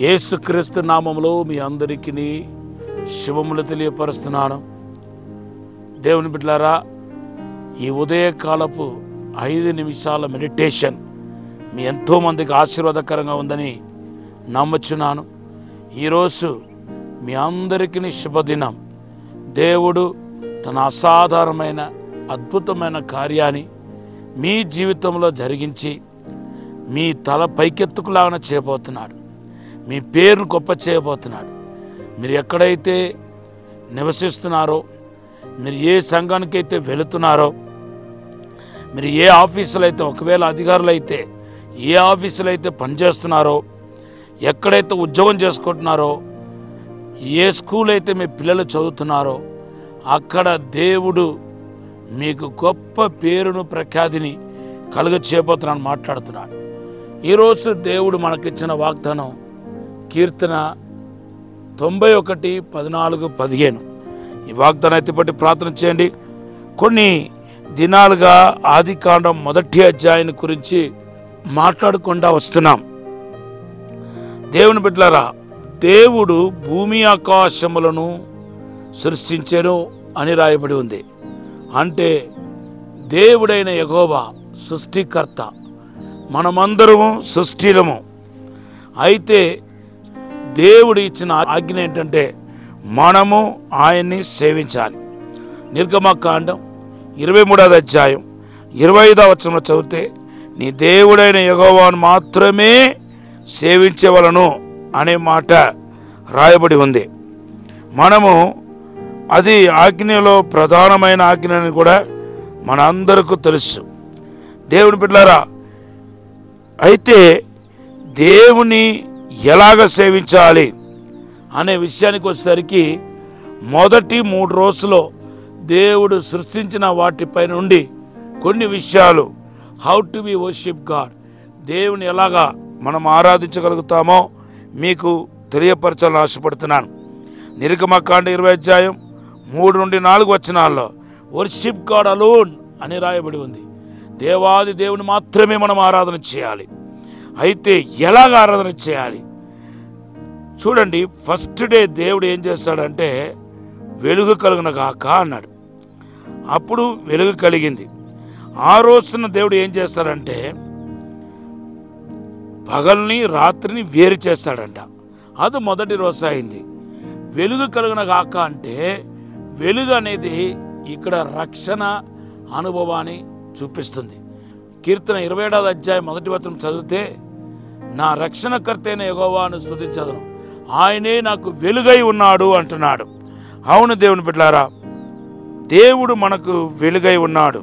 యేసుక్రీస్తు నామములో మీ అందరికీ శుభములు తెలియపరుస్తున్నాను దేవుని బిడ్డలారా ఈ ఉదయకాలపు ఐదు నిమిషాల మెడిటేషన్ మీ ఎంతోమందికి ఆశీర్వాదకరంగా ఉందని నమ్ముచున్నాను ఈరోజు మీ అందరికీ శుభదినం దేవుడు తన అసాధారణమైన అద్భుతమైన కార్యాన్ని మీ జీవితంలో జరిగించి మీ తల పైకెత్తుకులాగా చేయబోతున్నాడు మీ పేరును గొప్ప చేయబోతున్నాడు మీరు ఎక్కడైతే నివసిస్తున్నారో మీరు ఏ సంఘానికైతే వెళుతున్నారో మీరు ఏ ఆఫీసులో అయితే ఒకవేళ అధికారులు అయితే ఏ ఆఫీసులో అయితే పనిచేస్తున్నారో ఎక్కడైతే ఉద్యోగం చేసుకుంటున్నారో ఏ స్కూల్ అయితే మీ పిల్లలు చదువుతున్నారో అక్కడ దేవుడు మీకు గొప్ప పేరును ప్రఖ్యాతిని కలుగ చేయబోతున్నాను మాట్లాడుతున్నాడు ఈరోజు దేవుడు మనకిచ్చిన వాగ్దానం కీర్తన తొంభై ఒకటి పద్నాలుగు పదిహేను ఈ వాగ్దానం ఎత్తిపట్టి ప్రార్థన చేయండి కొన్ని దినాలుగా ఆదికాండం మొదటి అధ్యాయం గురించి మాట్లాడకుండా వస్తున్నాం దేవుని బిడ్డలారా దేవుడు భూమి ఆకాశములను సృష్టించెను అని రాయబడి ఉంది అంటే దేవుడైన యగోవా సృష్టికర్త మనమందరము సృష్టిలము అయితే దేవుడు ఇచ్చిన ఆజ్ఞ ఏంటంటే మనము ఆయన్ని సేవించాలి నిర్గమకాండం ఇరవై మూడవ అధ్యాయం ఇరవై ఐదవ వచనంలో చదివితే నీ దేవుడైన యగోవాను మాత్రమే సేవించవలను అనే మాట రాయబడి ఉంది మనము అది ఆజ్ఞలో ప్రధానమైన ఆజ్ఞ అని కూడా మనందరికీ తెలుసు దేవుని బిడ్డారా అయితే దేవుని ఎలాగ సేవించాలి అనే విషయానికి వచ్చేసరికి మొదటి మూడు రోజుల్లో దేవుడు సృష్టించిన వాటిపై నుండి కొన్ని విషయాలు how to be worship God దేవుని ఎలాగా మనం ఆరాధించగలుగుతామో మీకు తెలియపరచాలని ఆశపడుతున్నాను నిరుగమకాండ ఇరవై అధ్యాయం మూడు నుండి నాలుగు వచనాల్లో వర్షిప్ గాడ్ అలోన్ అని రాయబడి ఉంది దేవాది దేవుని మాత్రమే మనం ఆరాధన చేయాలి అయితే ఎలాగ ఆరాధన చేయాలి చూడండి ఫస్ట్ డే దేవుడు ఏం చేస్తాడంటే వెలుగు కలుగున కాక అన్నాడు అప్పుడు వెలుగు కలిగింది ఆ రోజున దేవుడు ఏం చేస్తాడంటే పగల్ని రాత్రిని వేరు చేస్తాడంట అది మొదటి రోజు అయింది వెలుగు కలుగున కాక అంటే వెలుగు అనేది ఇక్కడ రక్షణ అనుభవాన్ని చూపిస్తుంది కీర్తన ఇరవై ఏడాది అధ్యాయం మొదటి వచనం చదివితే నా రక్షణకర్త అయిన యెహోవాను స్తుతించదను ఆయనే నాకు వెలుగై ఉన్నాడు అంటున్నాడు అవును దేవుని బిడ్డారా దేవుడు మనకు వెలుగై ఉన్నాడు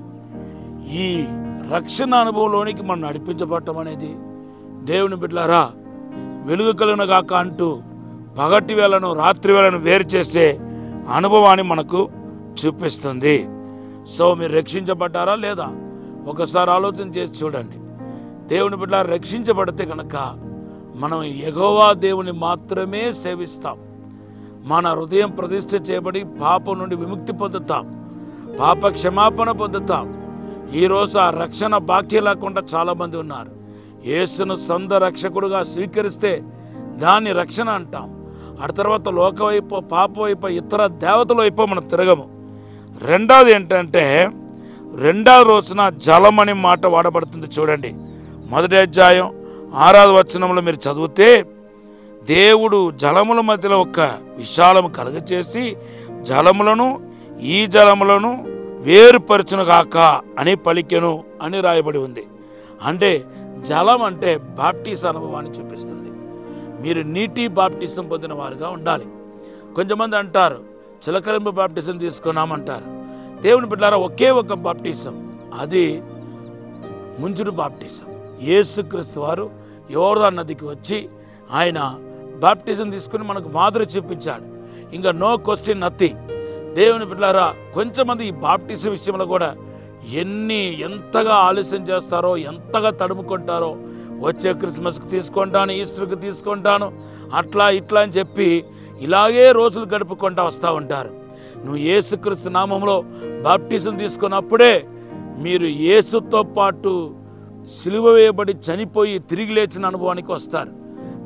ఈ రక్షణ అనుభవంలోనికి మనం నడిపించబడటం అనేది దేవుని బిడ్డలారా వెలుగు కలిగిన కాక అంటూ పగటి వేళను రాత్రి వేళను వేరు చేసే అనుభవాన్ని మనకు చూపిస్తుంది సో మీరు రక్షించబడ్డారా లేదా ఒకసారి ఆలోచన చేసి చూడండి దేవుని బిడ్డ రక్షించబడితే కనుక మనం ఎగోవా దేవుని మాత్రమే సేవిస్తాం మన హృదయం ప్రతిష్ఠ చేయబడి పాపం నుండి విముక్తి పొందుతాం పాప క్షమాపణ పొందుతాం ఈరోజు ఆ రక్షణ బాక్యం లేకుండా చాలామంది ఉన్నారు యేసును సొంత రక్షకుడుగా స్వీకరిస్తే దాన్ని రక్షణ అంటాం ఆ తర్వాత లోక వైపు పాప వైపు ఇతర దేవతల వైపు మనం తిరగము రెండవది ఏంటంటే రెండవ రోజున జలం అనే మాట వాడబడుతుంది చూడండి మొదటి అధ్యాయం ఆరాధ వచనంలో మీరు చదివితే దేవుడు జలముల మధ్యలో ఒక విశాలము కలుగచేసి జలములను ఈ జలములను వేరుపరచును గాక అని పలికెను అని రాయబడి ఉంది అంటే జలం అంటే బాప్టిస్ అనుభవాన్ని చూపిస్తుంది మీరు నీటి బాప్టిజం పొందిన వారుగా ఉండాలి కొంతమంది అంటారు చిలకరింపు బాప్టిజం తీసుకున్నామంటారు దేవుని బిడ్డారా ఒకే ఒక బాప్టిజం అది ముంచుడు బాప్టిజం యేసుక్రీస్తు వారు యోర్దా నదికి వచ్చి ఆయన బాప్టిజం తీసుకుని మనకు మాదిరి చూపించాడు ఇంకా నో క్వశ్చన్ నథింగ్ దేవుని బిడ్డారా కొంచెమంది ఈ బాప్టిజం విషయంలో కూడా ఎన్ని ఎంతగా ఆలస్యం చేస్తారో ఎంతగా తడుముకుంటారో వచ్చే క్రిస్మస్కి తీసుకుంటాను ఈస్టర్కి తీసుకుంటాను అట్లా ఇట్లా అని చెప్పి ఇలాగే రోజులు గడుపుకుంటా వస్తూ ఉంటారు నువ్వు యేసుక్రీస్తు నామంలో బాప్టిజం తీసుకున్నప్పుడే మీరు యేసుతో పాటు సిలువ వేయబడి చనిపోయి తిరిగి లేచిన అనుభవానికి వస్తారు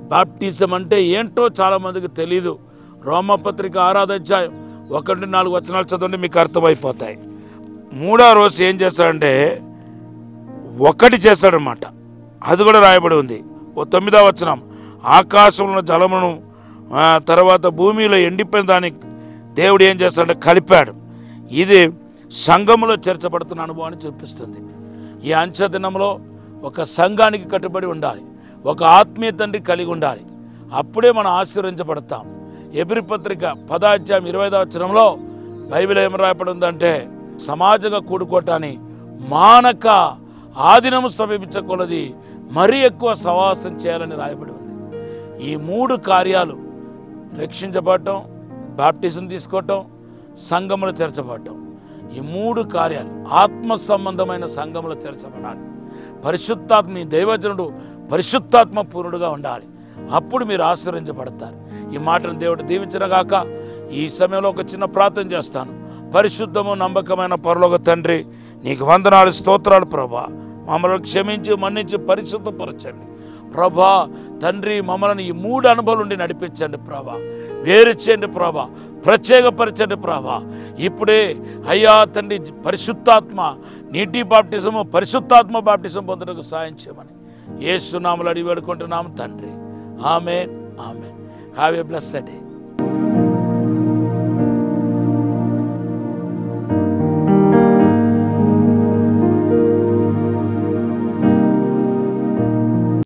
బాప్టిజం అంటే ఏంటో చాలామందికి తెలీదు రోమపత్రిక ఆరాధ్యాయం ఒకటి నాలుగు వచనాలు చదవండి మీకు అర్థమైపోతాయి మూడో రోజు ఏం చేస్తాడంటే ఒకటి చేస్తాడనమాట అది కూడా రాయబడి ఉంది ఓ తొమ్మిదో వచనం ఆకాశంలో జలమును ఆ, తర్వాత భూమిలో ఎండిపోయిన దాన్ని దేవుడు ఏం చేస్తాడంటే కలిపాడు ఇది సంఘములో చేర్చబడుతున్న అనుభవాన్ని చూపిస్తుంది ఈ అంచె దినంలో ఒక సంఘానికి కట్టుబడి ఉండాలి ఒక ఆత్మీయ తండ్రి కలిగి ఉండాలి అప్పుడే మనం ఆశీర్వించబడతాం ఎబ్రి పత్రిక పదాధ్యాయం ఇరవై వచనంలో బైబిల్ ఏం రాయబడి ఉందంటే సమాజంగా కూడుకోవటాన్ని మానక ఆదినము సమీపించకూడది మరీ ఎక్కువ సవాసం చేయాలని రాయబడి ఉంది ఈ మూడు కార్యాలు రక్షించబడటం బాప్టిజం తీసుకోవటం సంఘములో చేర్చబడటం ఈ మూడు కార్యాలు ఆత్మ సంబంధమైన సంఘములో చేర్చబడాలి పరిశుద్ధాత్మ మీ దైవజనుడు పరిశుద్ధాత్మ పూర్ణుడుగా ఉండాలి అప్పుడు మీరు ఆశ్రయించబడతారు ఈ మాటను దేవుడు దీవించనగాక ఈ సమయంలో ఒక చిన్న ప్రార్థన చేస్తాను పరిశుద్ధము నమ్మకమైన పరలోక తండ్రి నీకు వందనాలు స్తోత్రాలు ప్రభా మమ్మల్ని క్షమించి మన్నించి పరిశుద్ధపరచండి ప్రభా తండ్రి మమ్మల్ని ఈ మూడు అనుభవాలు నుండి నడిపించండి ప్రభా వేరు చేయండి ప్రభా ప్రత్యేకపరచండి ప్రభా ఇప్పుడే అయ్యా తండ్రి పరిశుద్ధాత్మ నీటి బాప్టిజము పరిశుద్ధాత్మ బాప్టిజం పొందడానికి సాయం చేయమని ఏసునామలు అడిగి వేడుకుంటున్నాము తండ్రి amen amen have a blessed day